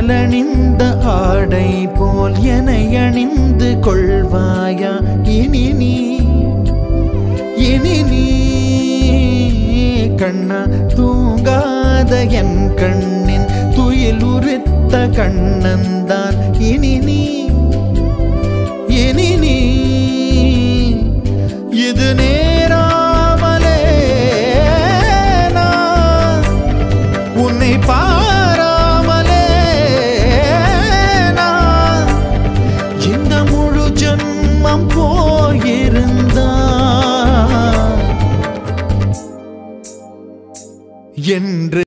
உடலணிந்த ஆடை போல் என அணிந்து கொள்வாயா இனி நீ இனி நீ கண்ணா தூங்காத என் கண்ணின் துயில் உரித்த கண்ணன்தான் இனி நீ இனி நீ இது நேராமலே நான் உன்னை பாராமலே நான் இந்த முழு ஜன்மம் போயிருந்தா என்று